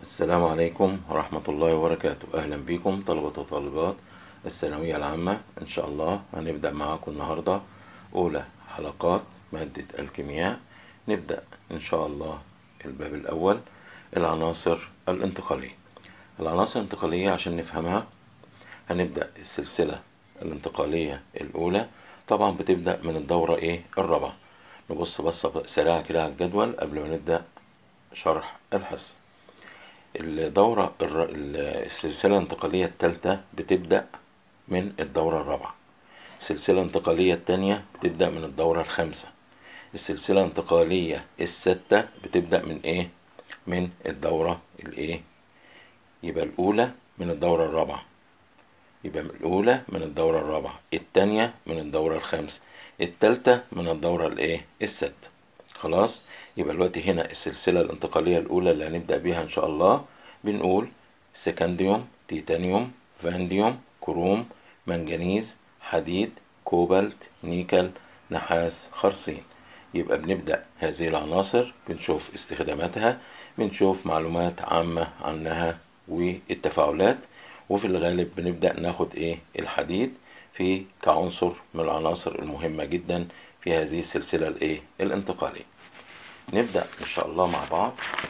السلام عليكم ورحمة الله وبركاته أهلا بكم طلبة وطالبات الثانوية العامة إن شاء الله هنبدأ معاكم النهاردة أولى حلقات مادة الكيمياء نبدأ إن شاء الله الباب الأول العناصر الانتقالية العناصر الانتقالية عشان نفهمها هنبدأ السلسلة الانتقالية الأولى طبعا بتبدأ من الدورة إيه الرابعة نبص بصة سريعة كده على الجدول قبل ما نبدأ شرح الحصة الدورة الر- السلسلة الانتقالية الثالثة بتبدأ من الدورة الرابعة السلسلة الانتقالية الثانية بتبدأ من الدورة الخامسة السلسلة الانتقالية الستة بتبدأ من ايه من الدورة الايه يبقى الأولى من الدورة الرابعة يبقى من الأولى من الدورة الرابعة التانية من الدورة الخامسة التالتة من الدورة الايه الستة خلاص يبقى دلوقتي هنا السلسلة الانتقالية الأولى اللي هنبدأ بيها إن شاء الله بنقول سكنديوم تيتانيوم فانديوم كروم منجنيز حديد كوبالت نيكل نحاس خرسين يبقى بنبدأ هذه العناصر بنشوف استخداماتها بنشوف معلومات عامة عنها والتفاعلات وفي الغالب بنبدأ ناخد ايه الحديد في كعنصر من العناصر المهمة جدا في هذه السلسلة الايه الانتقالية نبدأ إن شاء الله مع بعض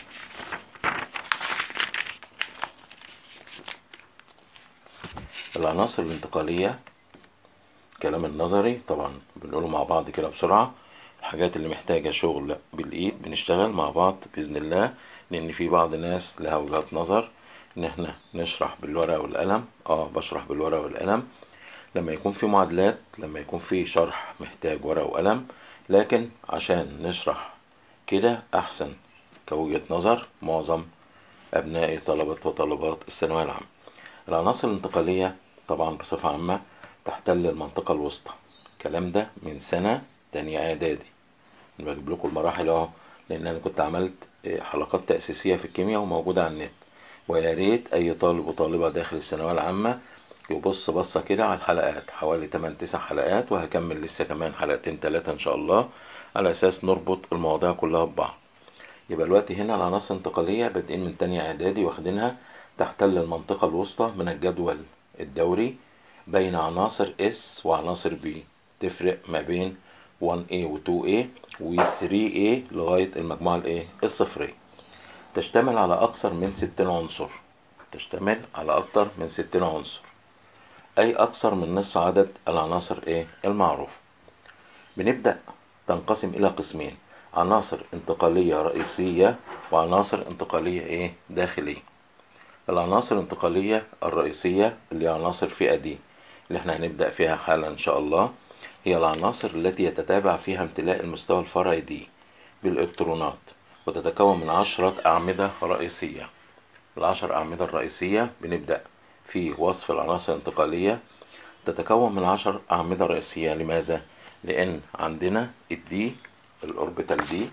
العناصر الانتقالية كلام النظري طبعا بنقوله مع بعض كده بسرعة الحاجات اللي محتاجة شغل بالإيد بنشتغل مع بعض بإذن الله لأن في بعض الناس لها وجهات نظر إن إحنا نشرح بالورقة والقلم آه بشرح بالورقة والقلم لما يكون في معادلات لما يكون في شرح محتاج ورقة وقلم لكن عشان نشرح كده أحسن كوجهة نظر معظم أبناء طلبة وطالبات الثانوية العامة العناصر الانتقالية طبعا بصفة عامة تحتل المنطقة الوسطى الكلام ده من سنة تانية إعدادي أنا بجيب لكم المراحل أهو لأن أنا كنت عملت إيه، حلقات تأسيسية في الكيمياء وموجودة على النت ويا ريت أي طالب وطالبة داخل الثانوية العامة يبص بصة كده على الحلقات حوالي 8 9 حلقات وهكمل لسه كمان حلقتين ثلاثة إن شاء الله على أساس نربط المواضيع كلها ببعض يبقى دلوقتي هنا العناصر الانتقالية بادئين من تانية إعدادي واخدينها تحتل المنطقة الوسطى من الجدول الدوري بين عناصر S وعناصر B تفرق ما بين 1A و 2A و 3A لغاية المجموعة الإيه الصفرية تشتمل على أكثر من 60 عنصر تشتمل على أكثر من 60 عنصر أي أكثر من نصف عدد العناصر إيه المعروفة بنبدأ تنقسم إلى قسمين عناصر انتقالية رئيسية وعناصر انتقالية إيه داخلية العناصر الانتقالية الرئيسية اللي هي عناصر فئة دي اللي احنا هنبدأ فيها حالا إن شاء الله هي العناصر التي يتتابع فيها امتلاء المستوى الفرعي دي بالإلكترونات وتتكون من عشرة أعمدة رئيسية العشر أعمدة الرئيسية بنبدأ في وصف العناصر الانتقالية تتكون من عشر أعمدة رئيسية لماذا؟ لأن عندنا الدي الأوربيتال دي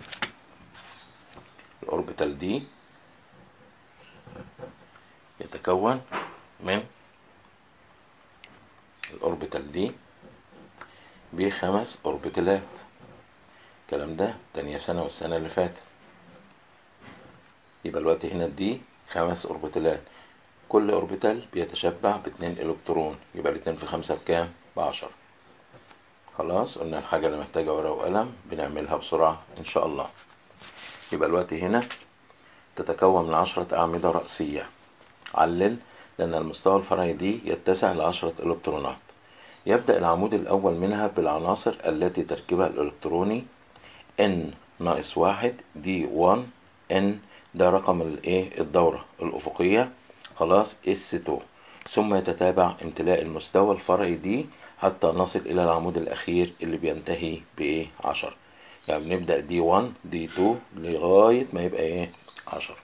الأوربيتال دي يتكون من الأوربيتال دي بخمس أوربيتالات الكلام ده تانية سنة والسنة اللي فاتت يبقى الوقت هنا دي خمس أوربيتالات كل أوربيتال بيتشبع باتنين إلكترون يبقى الاتنين في خمسة بكام؟ بعشرة خلاص قلنا الحاجة اللي محتاجة ورقة وقلم بنعملها بسرعة إن شاء الله يبقى الوقت هنا تتكون من عشرة أعمدة رأسية علل لأن المستوى الفرعي دي يتسع لعشرة إلكترونات يبدأ العمود الأول منها بالعناصر التي تركيبها الإلكتروني N ناقص واحد دي 1 N ده رقم الايه الدورة الأفقية خلاص S2 ثم يتتابع امتلاء المستوى الفرعي دي حتى نصل إلى العمود الأخير اللي بينتهي بإيه 10 يعني بنبدأ دي 1 دي 2 لغاية ما يبقى إيه 10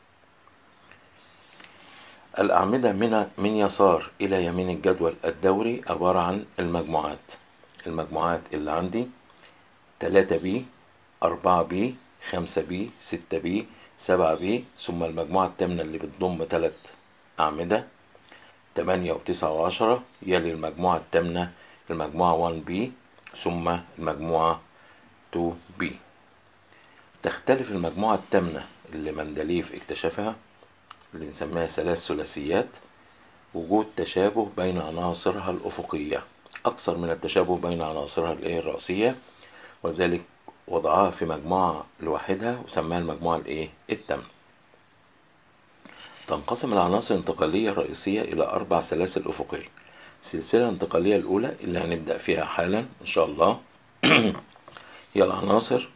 الأعمدة من من يسار إلى يمين الجدول الدوري عبارة عن المجموعات المجموعات اللي عندي 3 بي 4 بي 5 بي 6 بي 7 بي ثم المجموعة الثامنة اللي بتضم ثلاث أعمدة 8 و9 و10 يلي المجموعة الثامنة المجموعة 1 بي ثم المجموعة 2 بي تختلف المجموعة الثامنة اللي مندليف اكتشفها اللي بنسميها ثلاث ثلاثيات وجود تشابه بين عناصرها الأفقية أكثر من التشابه بين عناصرها الإيه الرئيسية ولذلك وضعها في مجموعة لوحدها وسماها المجموعة الإيه التامنة تنقسم العناصر الانتقالية الرئيسية إلى أربع سلاسل أفقية السلسلة الانتقالية الأولى اللي هنبدأ فيها حالا إن شاء الله هي العناصر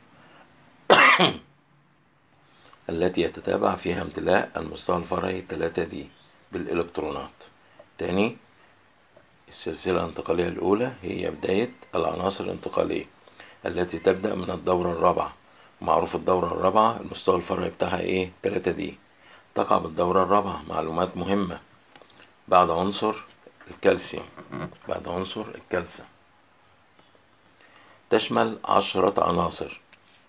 التي يتتابع فيها امتلاء المستوى الفرعي 3 دي بالإلكترونات تاني السلسلة الانتقالية الأولى هي بداية العناصر الانتقالية التي تبدأ من الدورة الرابعة معروف الدورة الرابعة المستوى الفرعي بتاعها ايه 3 دي تقع بالدورة الرابعة معلومات مهمة بعد عنصر الكالسيوم بعد عنصر الكالسيوم تشمل عشرة عناصر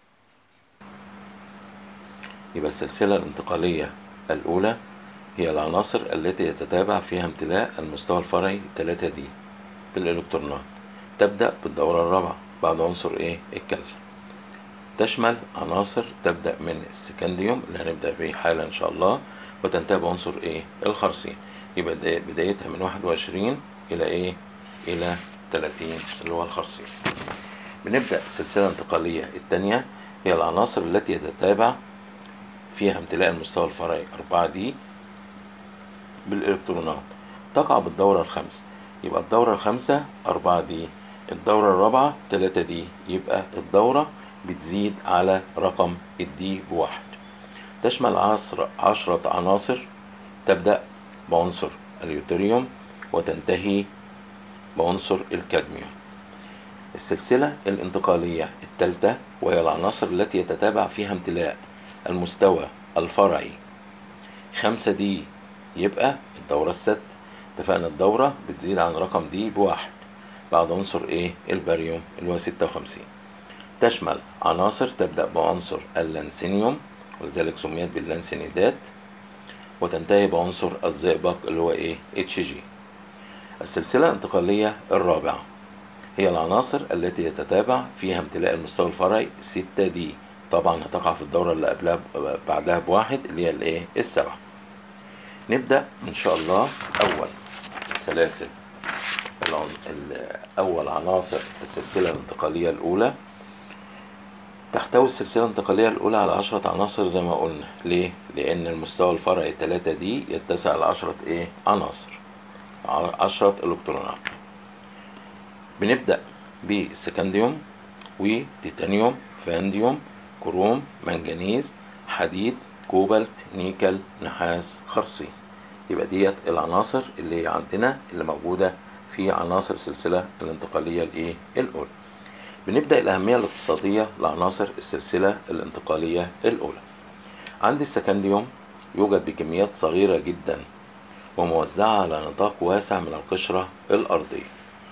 يبقى السلسلة الانتقالية الأولى هي العناصر التي يتتابع فيها امتلاء المستوى الفرعي 3 دي بالإلكترونات تبدأ بالدورة الرابعة بعد عنصر ايه الكالسيوم تشمل عناصر تبدأ من السكنديوم اللي هنبدأ به حالا إن شاء الله وتنتهي بعنصر ايه الخرسين يبقى بدايتها من واحد وعشرين إلى ايه إلى تلاتين اللي هو الخرسين بنبدأ السلسلة الانتقالية الثانية هي العناصر التي يتتابع فيها امتلاء المستوى الفرعي 4 دي بالإلكترونات تقع بالدورة الخامسة يبقى الدورة الخامسة 4 دي الدورة الرابعة 3 دي يبقى الدورة بتزيد على رقم الدي بواحد تشمل عصر عشرة عناصر تبدأ بعنصر اليوتريوم وتنتهي بعنصر الكادميوم السلسلة الانتقالية الثالثة وهي العناصر التي يتتابع فيها امتلاء المستوى الفرعي خمسة دي يبقى الدورة الست اتفقنا الدورة بتزيد عن رقم دي بواحد بعد عنصر ايه الباريوم اللي هو ستة وخمسين تشمل عناصر تبدأ بعنصر اللانسينيوم ولذلك سميت باللانسينيدات وتنتهي بعنصر الزئبق اللي هو ايه اتش جي السلسلة الانتقالية الرابعة هي العناصر التي يتتابع فيها امتلاء المستوى الفرعي 6 دي طبعا هتقع في الدورة اللي قبلها بعدها بواحد اللي هي الايه السبعة نبدأ ان شاء الله اول سلاسل اول عناصر السلسلة الانتقالية الاولى تحتوي السلسلة الانتقالية الأولى على عشرة عناصر زي ما قلنا ليه؟ لأن المستوى الفرعي 3 دي يتسع لعشرة إيه؟ عناصر عشرة إلكترونات بنبدأ بالسكنديوم وتيتانيوم فانديوم كروم منجنيز حديد كوبالت نيكل نحاس خرسي يبقى ديت العناصر اللي عندنا اللي موجودة في عناصر السلسلة الانتقالية الإيه؟ الأولى بنبدأ الأهمية الاقتصادية لعناصر السلسلة الانتقالية الأولى عند السكنديوم يوجد بكميات صغيرة جدا وموزعة على نطاق واسع من القشرة الأرضية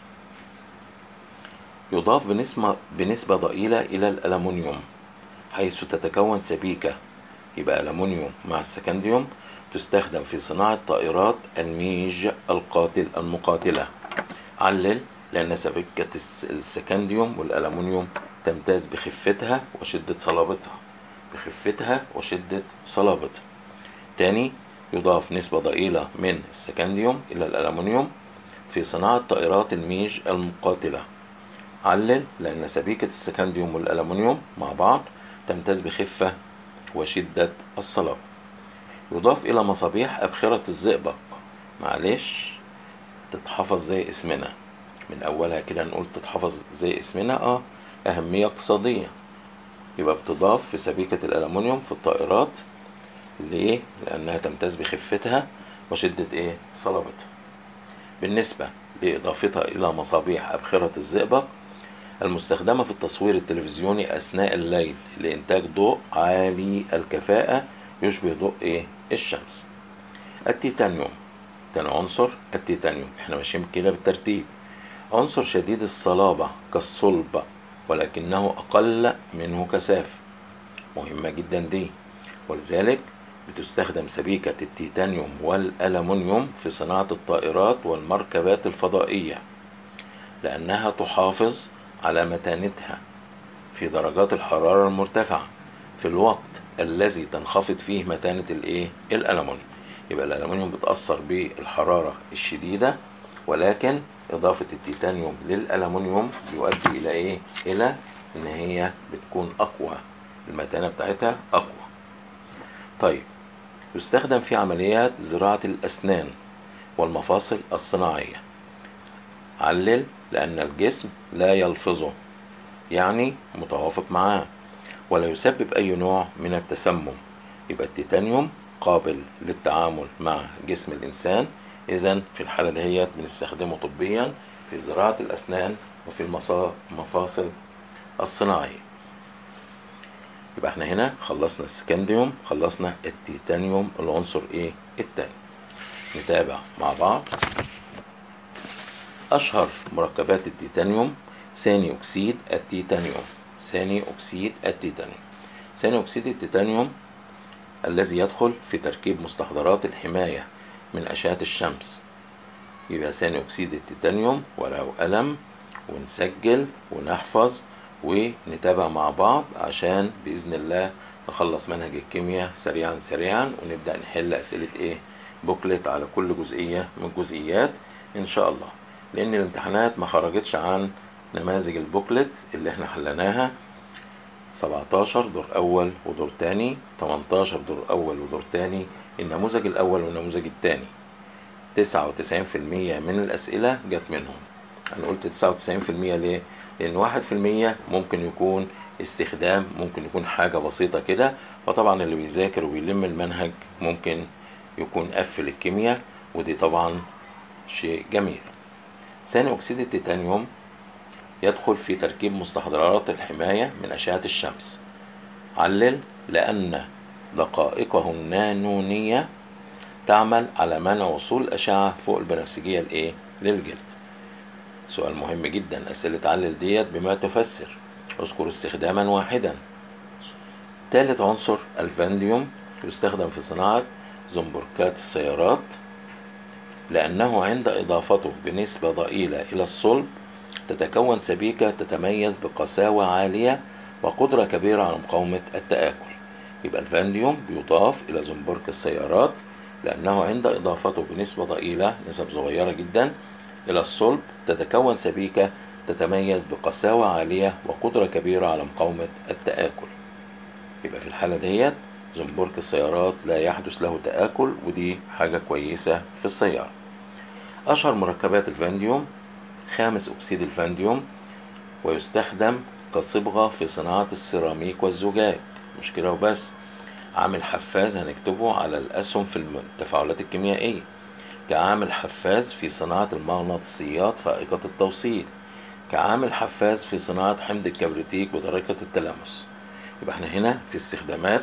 يضاف بنسبة, بنسبة ضئيلة إلى الألمنيوم حيث تتكون سبيكة يبقى ألمنيوم مع السكنديوم تستخدم في صناعة طائرات الميج القاتل المقاتلة علل لأن سبيكة السكنديوم والألمنيوم تمتاز بخفتها وشدة صلابتها بخفتها وشدة صلابتها تاني يضاف نسبة ضئيلة من السكنديوم إلى الألمنيوم في صناعة طائرات الميج المقاتلة علل لأن سبيكة السكنديوم والألمنيوم مع بعض تمتاز بخفة وشدة الصلابة يضاف إلى مصابيح أبخرة الزئبق معلش تتحفظ زي اسمنا من أولها كده نقول تتحفظ زي اسمنا اه أهمية اقتصادية يبقى بتضاف في سبيكة الألمنيوم في الطائرات ليه؟ لأنها تمتاز بخفتها وشدة إيه؟ صلابتها. بالنسبة لإضافتها إلى مصابيح أبخرة الزئبق المستخدمة في التصوير التلفزيوني أثناء الليل لإنتاج ضوء عالي الكفاءة يشبه ضوء إيه؟ الشمس. التيتانيوم تاني عنصر التيتانيوم احنا ماشيين كده بالترتيب عنصر شديد الصلابة كالصلب ولكنه أقل منه كثافة مهمة جدا دي ولذلك بتستخدم سبيكة التيتانيوم والألمنيوم في صناعة الطائرات والمركبات الفضائية لأنها تحافظ على متانتها في درجات الحرارة المرتفعة في الوقت الذي تنخفض فيه متانة الإيه؟ الألمنيوم يبقى الألمنيوم بتأثر بالحرارة الشديدة ولكن إضافة التيتانيوم للألمنيوم بيؤدي إلى إيه؟ إلى إن هي بتكون أقوى المتانة بتاعتها أقوى طيب يستخدم في عمليات زراعة الأسنان والمفاصل الصناعية علل لأن الجسم لا يلفظه يعني متوافق معاه ولا يسبب أي نوع من التسمم يبقى التيتانيوم قابل للتعامل مع جسم الإنسان إذا في الحالة دهيت بنستخدمه طبيا في زراعة الأسنان وفي المفاصل الصناعية يبقى احنا هنا خلصنا السكنديوم خلصنا التيتانيوم العنصر ايه التاني نتابع مع بعض أشهر مركبات التيتانيوم ثاني أكسيد التيتانيوم ثاني أكسيد التيتانيوم ثاني أكسيد التيتانيوم الذي يدخل في تركيب مستحضرات الحماية من أشعة الشمس يبقى ثاني أكسيد التيتانيوم ورقة وقلم ونسجل ونحفظ ونتابع مع بعض عشان بإذن الله نخلص منهج الكيمياء سريعا سريعا ونبدأ نحل أسئلة إيه بوكلت على كل جزئية من الجزئيات إن شاء الله لأن الامتحانات ما خرجتش عن نماذج البوكلت اللي احنا حلناها 17 دور أول ودور تاني 18 دور أول ودور تاني النموذج الأول والنموذج التاني 99% من الأسئلة جت منهم أنا قلت 99% ليه؟ لأن واحد في المية ممكن يكون استخدام ممكن يكون حاجة بسيطة كده فطبعا اللي بيذاكر وبيلم المنهج ممكن يكون قفل الكيمياء ودي طبعا شيء جميل ثاني أكسيد التيتانيوم يدخل في تركيب مستحضرات الحماية من أشعة الشمس علل لأن دقائقه النانونية تعمل على منع وصول الأشعة فوق البنفسجية الإيه؟ للجلد سؤال مهم جدا أسئلة علل ديت بما تفسر اذكر استخداما واحدا ثالث عنصر الفانديوم يستخدم في صناعة زنبركات السيارات لأنه عند إضافته بنسبة ضئيلة إلى الصلب تتكون سبيكة تتميز بقساوة عالية وقدرة كبيرة على مقاومة التآكل يبقى الفانديوم بيضاف إلى زنبرك السيارات لأنه عند إضافته بنسبة ضئيلة نسب صغيرة جدا إلى الصلب تتكون سبيكة تتميز بقساوة عالية وقدرة كبيرة على مقاومة التآكل يبقى في الحالة ديت زنبرك السيارات لا يحدث له تآكل ودي حاجة كويسة في السيارة أشهر مركبات الفانديوم خامس أكسيد الفانديوم ويستخدم كصبغة في صناعة السيراميك والزجاج مش كده وبس عامل حفاز هنكتبه على الأسهم في التفاعلات الكيميائية كعامل حفاز في صناعة المغناطيسيات فائقة التوصيل كعامل حفاز في صناعة حمض الكبريتيك بطريقة التلامس يبقى احنا هنا في استخدامات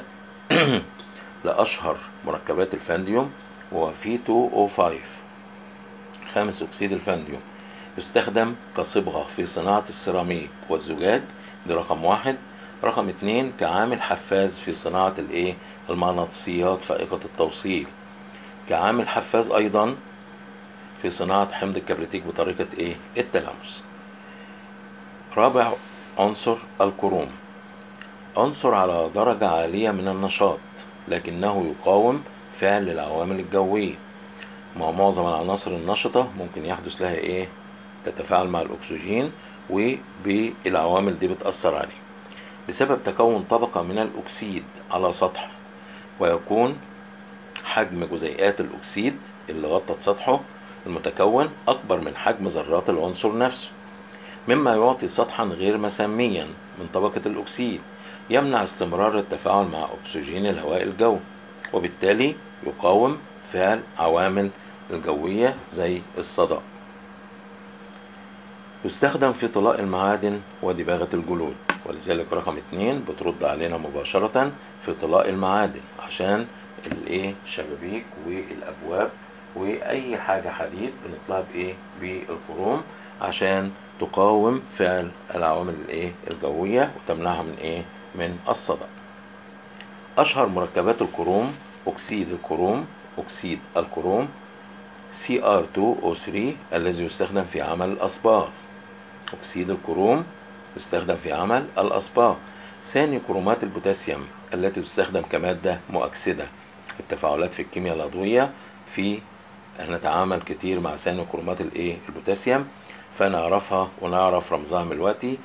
لأشهر مركبات الفانديوم هو في 205 خامس أكسيد الفانديوم يستخدم كصبغة في صناعة السيراميك والزجاج دي رقم واحد رقم اتنين كعامل حفاز في صناعة الايه المغناطيسيات فائقة التوصيل كعامل حفاز أيضا في صناعة حمض الكبريتيك بطريقة ايه التلامس رابع عنصر الكروم عنصر على درجة عالية من النشاط لكنه يقاوم فعل العوامل الجوية ما معظم العناصر النشطة ممكن يحدث لها ايه تتفاعل مع الأكسجين وبالعوامل دي بتأثر عليه بسبب تكون طبقة من الأكسيد على سطح ويكون حجم جزيئات الأكسيد اللي غطت سطحه المتكون أكبر من حجم ذرات العنصر نفسه مما يعطي سطحا غير مساميا من طبقة الأكسيد يمنع استمرار التفاعل مع أكسجين الهواء الجوي وبالتالي يقاوم فعل عوامل الجوية زي الصدأ يستخدم في طلاء المعادن ودباغة الجلود ولذلك رقم اتنين بترد علينا مباشرة في طلاء المعادن عشان الايه شبابيك والابواب واي حاجة حديد بنطلع بايه بالكروم عشان تقاوم فعل العوامل الايه الجوية وتمنعها من ايه من الصدأ اشهر مركبات الكروم اكسيد الكروم اكسيد الكروم CR2O3 الذي يستخدم في عمل الأصباغ أكسيد الكروم يستخدم في عمل الأصباغ ثاني كرومات البوتاسيوم التي تستخدم كمادة مؤكسدة التفاعلات في الكيمياء العضوية في هنتعامل كتير مع ثاني كرومات الايه البوتاسيوم فنعرفها ونعرف رمزها من دلوقتي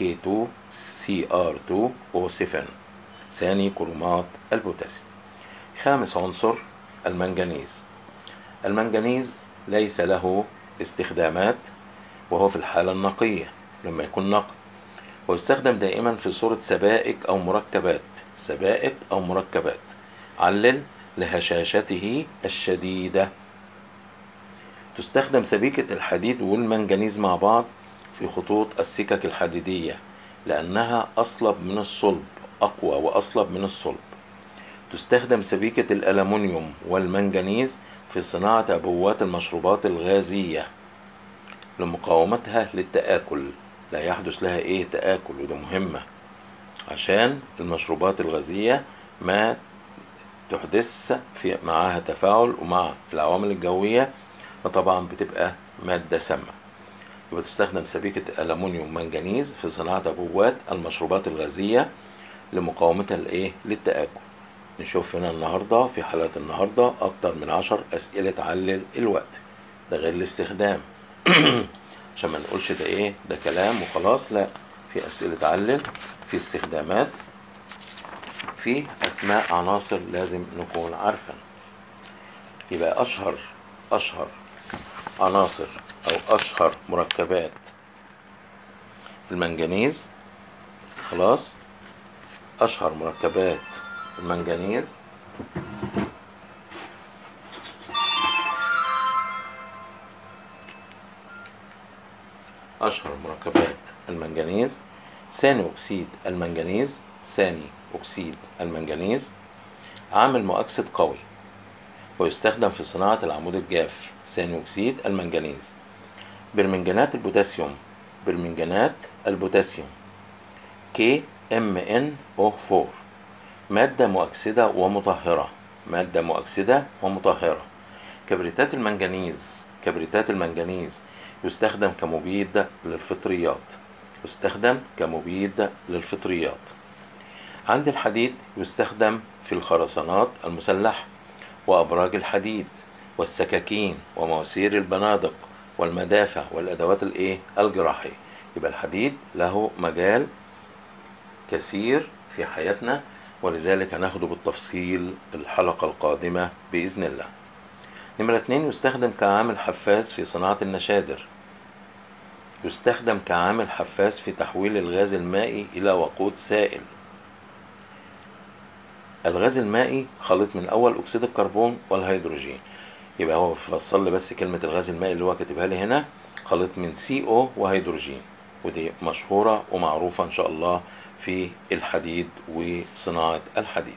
K2CR2O7 ثاني كرومات البوتاسيوم خامس عنصر المنجنيز المنجنيز ليس له استخدامات وهو في الحالة النقية لما يكون نقي ويستخدم دائما في صورة سبائك أو مركبات سبائك أو مركبات علل لهشاشته الشديدة تستخدم سبيكة الحديد والمنجنيز مع بعض في خطوط السكك الحديدية لأنها أصلب من الصلب أقوى وأصلب من الصلب تستخدم سبيكة الألمنيوم والمنجنيز في صناعة عبوات المشروبات الغازية لمقاومتها للتآكل لا يحدث لها ايه تآكل وده مهمة عشان المشروبات الغازية ما تحدث في معاها تفاعل ومع العوامل الجوية فطبعا بتبقى مادة سامة يبقى تستخدم سبيكة ألمنيوم منجنيز في صناعة عبوات المشروبات الغازية لمقاومتها الايه للتآكل نشوف هنا النهاردة في حلقة النهاردة أكتر من عشر أسئلة تعلل الوقت ده غير الاستخدام عشان ما نقولش ده ايه ده كلام وخلاص لا في أسئلة تعلل في استخدامات في أسماء عناصر لازم نكون عارفة يبقى أشهر أشهر عناصر أو أشهر مركبات المنجنيز خلاص أشهر مركبات المنجنيز أشهر مركبات المنجنيز ثاني أكسيد المنجنيز ثاني أكسيد المنجنيز عامل مؤكسد قوي ويستخدم في صناعة العمود الجاف ثاني أكسيد المنجنيز برمنجانات البوتاسيوم برمنجانات البوتاسيوم KMnO4 مادة مؤكسدة ومطهرة مادة مؤكسدة ومطهرة كبريتات المنجنيز كبريتات المنجنيز يستخدم كمبيد للفطريات يستخدم كمبيد للفطريات عند الحديد يستخدم في الخرسانات المسلحة وأبراج الحديد والسكاكين ومواسير البنادق والمدافع والأدوات الإيه الجراحية يبقى الحديد له مجال كثير في حياتنا ولذلك هناخده بالتفصيل الحلقة القادمة بإذن الله نمرة اتنين يستخدم كعامل حفاز في صناعة النشادر يستخدم كعامل حفاز في تحويل الغاز المائي إلى وقود سائل الغاز المائي خليط من أول أكسيد الكربون والهيدروجين يبقى هو فصل لي بس كلمة الغاز المائي اللي هو كاتبها لي هنا خليط من سي او وهيدروجين ودي مشهورة ومعروفة إن شاء الله في الحديد وصناعة الحديد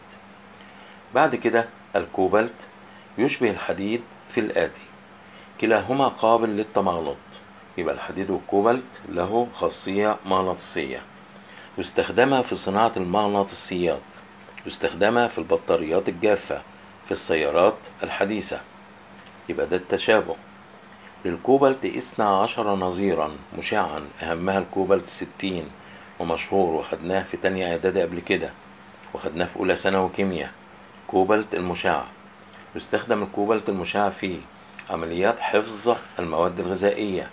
بعد كده الكوبالت يشبه الحديد في الآتي كلاهما قابل للتمغنط يبقى الحديد والكوبالت له خاصية مغناطيسية يستخدمها في صناعة المغناطيسيات يستخدمها في البطاريات الجافة في السيارات الحديثة يبقى ده التشابه للكوبالت اثنى عشر نظيرا مشعا أهمها الكوبالت ستين ومشهور وخدناه في تانية إعدادي قبل كده وخدناه في أولى ثانوي كيمياء كوبالت المشع يستخدم الكوبالت المشع في عمليات حفظ المواد الغذائية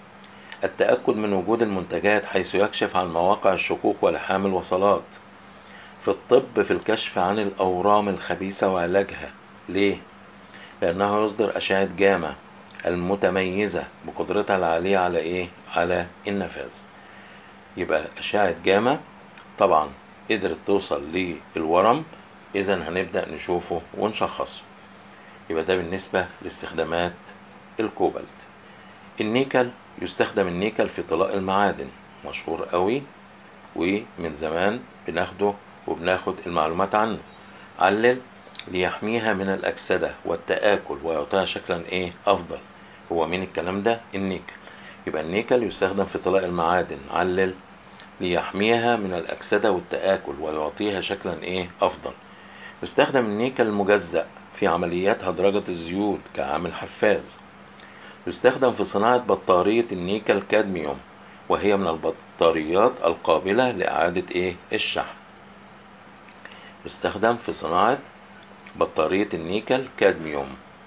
التأكد من وجود المنتجات حيث يكشف عن مواقع الشكوك ولحام الوصلات في الطب في الكشف عن الأورام الخبيثة وعلاجها ليه؟ لأنه يصدر أشعة جاما المتميزة بقدرتها العالية على إيه؟ على النفاذ يبقى أشعة جاما طبعا قدرت توصل للورم إذا هنبدأ نشوفه ونشخصه يبقى ده بالنسبة لاستخدامات الكوبالت النيكل يستخدم النيكل في طلاء المعادن مشهور قوي ومن زمان بناخده وبناخد المعلومات عنه علل ليحميها من الأكسدة والتآكل ويعطيها شكلا إيه أفضل هو مين الكلام ده النيكل يبقى النيكل يستخدم في طلاء المعادن علل ليحميها من الأكسدة والتآكل ويعطيها شكلا إيه أفضل يستخدم النيكل المجزأ في عمليات هدرجة الزيوت كعامل حفاز يستخدم في صناعة بطارية النيكل كادميوم وهي من البطاريات القابلة لإعادة إيه الشحن يستخدم في صناعة بطارية النيكل كادميوم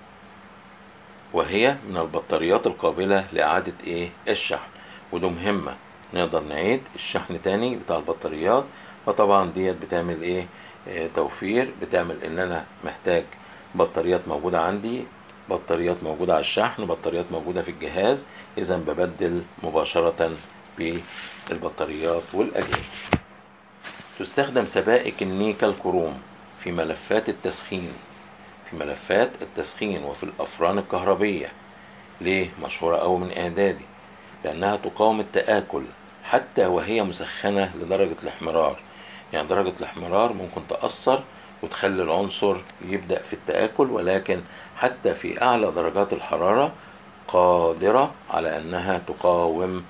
وهي من البطاريات القابلة لإعادة إيه الشحن ودي مهمة نقدر نعيد الشحن تاني بتاع البطاريات فطبعا ديت بتعمل إيه آه، توفير بتعمل إن أنا محتاج بطاريات موجودة عندي بطاريات موجودة على الشحن بطاريات موجودة في الجهاز إذا ببدل مباشرة بالبطاريات والأجهزة تستخدم سبائك النيكل كروم في ملفات التسخين في ملفات التسخين وفي الأفران الكهربية ليه مشهورة أوي من إعدادي لأنها تقاوم التآكل حتى وهي مسخنة لدرجة الاحمرار يعني درجة الاحمرار ممكن تأثر وتخلي العنصر يبدأ في التآكل ولكن حتى في أعلى درجات الحرارة قادرة على أنها تقاوم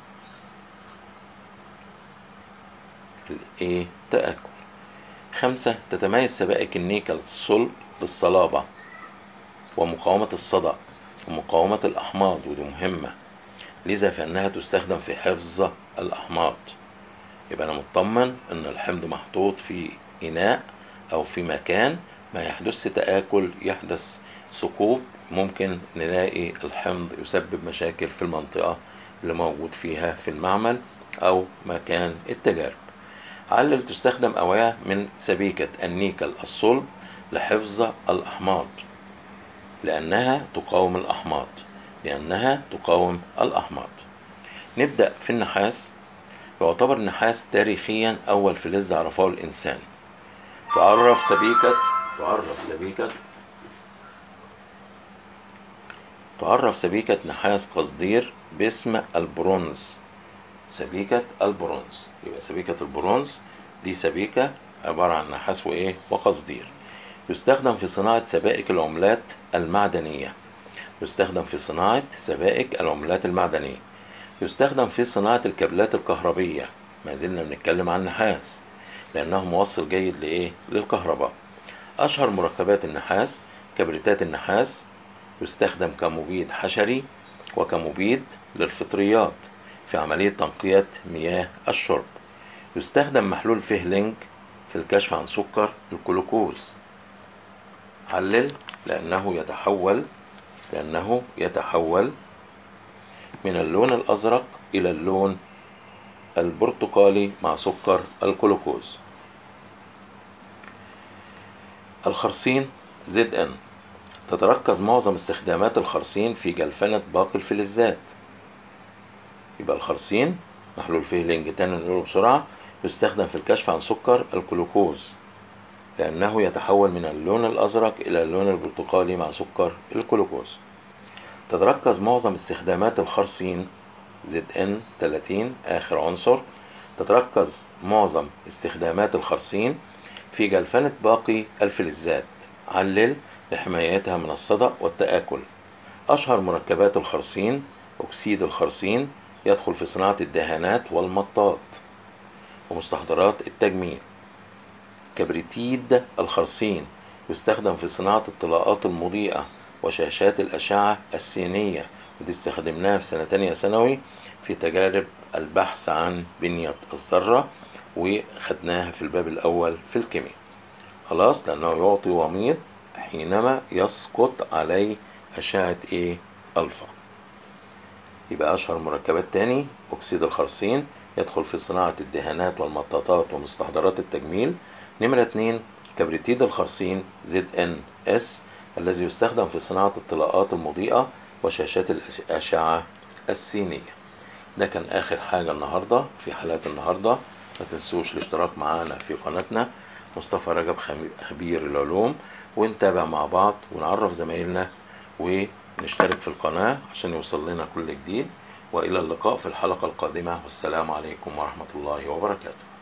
الإيه تآكل خمسة تتميز سبائك النيكل الصلب بالصلابة ومقاومة الصدأ ومقاومة الأحماض ودي مهمة لذا فإنها تستخدم في حفظ الأحماض يبقى أنا مطمن إن الحمض محطوط في إناء أو في مكان ما يحدث تآكل يحدث ثقوب ممكن نلاقي الحمض يسبب مشاكل في المنطقة اللي موجود فيها في المعمل أو مكان التجارب علل تستخدم أوعية من سبيكة النيكل الصلب لحفظ الأحماض لأنها تقاوم الأحماض لأنها تقاوم الأحماض نبدأ في النحاس يعتبر النحاس تاريخيا أول فلز عرفه الإنسان تعرف سبيكة تعرف سبيكة تعرف سبيكة نحاس قصدير باسم البرونز سبيكة البرونز يبقى سبيكة البرونز دي سبيكة عبارة عن نحاس وإيه وقصدير يستخدم في صناعة سبائك العملات المعدنية يستخدم في صناعة سبائك العملات المعدنية يستخدم في صناعة الكابلات الكهربية ما زلنا بنتكلم عن النحاس لأنه موصل جيد لإيه؟ للكهرباء أشهر مركبات النحاس كبريتات النحاس يستخدم كمبيد حشري وكمبيد للفطريات في عملية تنقية مياه الشرب يستخدم محلول فيهلينج في الكشف عن سكر الجلوكوز علل لأنه يتحول لأنه يتحول من اللون الأزرق إلى اللون البرتقالي مع سكر الجلوكوز الخرسين زد ان تتركز معظم استخدامات الخرسين في جلفنة باقي الفلزات يبقى الخرسين محلول فيه لينج تاني نقوله بسرعة يستخدم في الكشف عن سكر الجلوكوز لأنه يتحول من اللون الأزرق إلى اللون البرتقالي مع سكر الجلوكوز تتركز معظم استخدامات الخرسين زد ان 30 آخر عنصر تتركز معظم استخدامات الخرسين في جلفنة باقي الفلزات علل لحمايتها من الصدأ والتآكل أشهر مركبات الخرسين أكسيد الخرسين يدخل في صناعة الدهانات والمطاط ومستحضرات التجميل كبريتيد الخرسين يستخدم في صناعة الطلاءات المضيئة وشاشات الأشعة السينية ودي استخدمناها في سنة تانية ثانوي في تجارب البحث عن بنية الذرة وخدناها في الباب الأول في الكيمياء خلاص لأنه يعطي وميض حينما يسقط عليه أشعة إيه ألفا يبقى أشهر مركبات تاني أكسيد الخرسين يدخل في صناعة الدهانات والمطاطات ومستحضرات التجميل نمرة اتنين كبريتيد الخرسين زد ان اس الذي يستخدم في صناعة الطلاءات المضيئة وشاشات الأشعة السينية ده كان آخر حاجة النهاردة في حلقة النهاردة ما تنسوش الاشتراك معانا في قناتنا مصطفى رجب خبير العلوم ونتابع مع بعض ونعرف زمايلنا ونشترك في القناة عشان يوصل لنا كل جديد وإلى اللقاء في الحلقة القادمة والسلام عليكم ورحمة الله وبركاته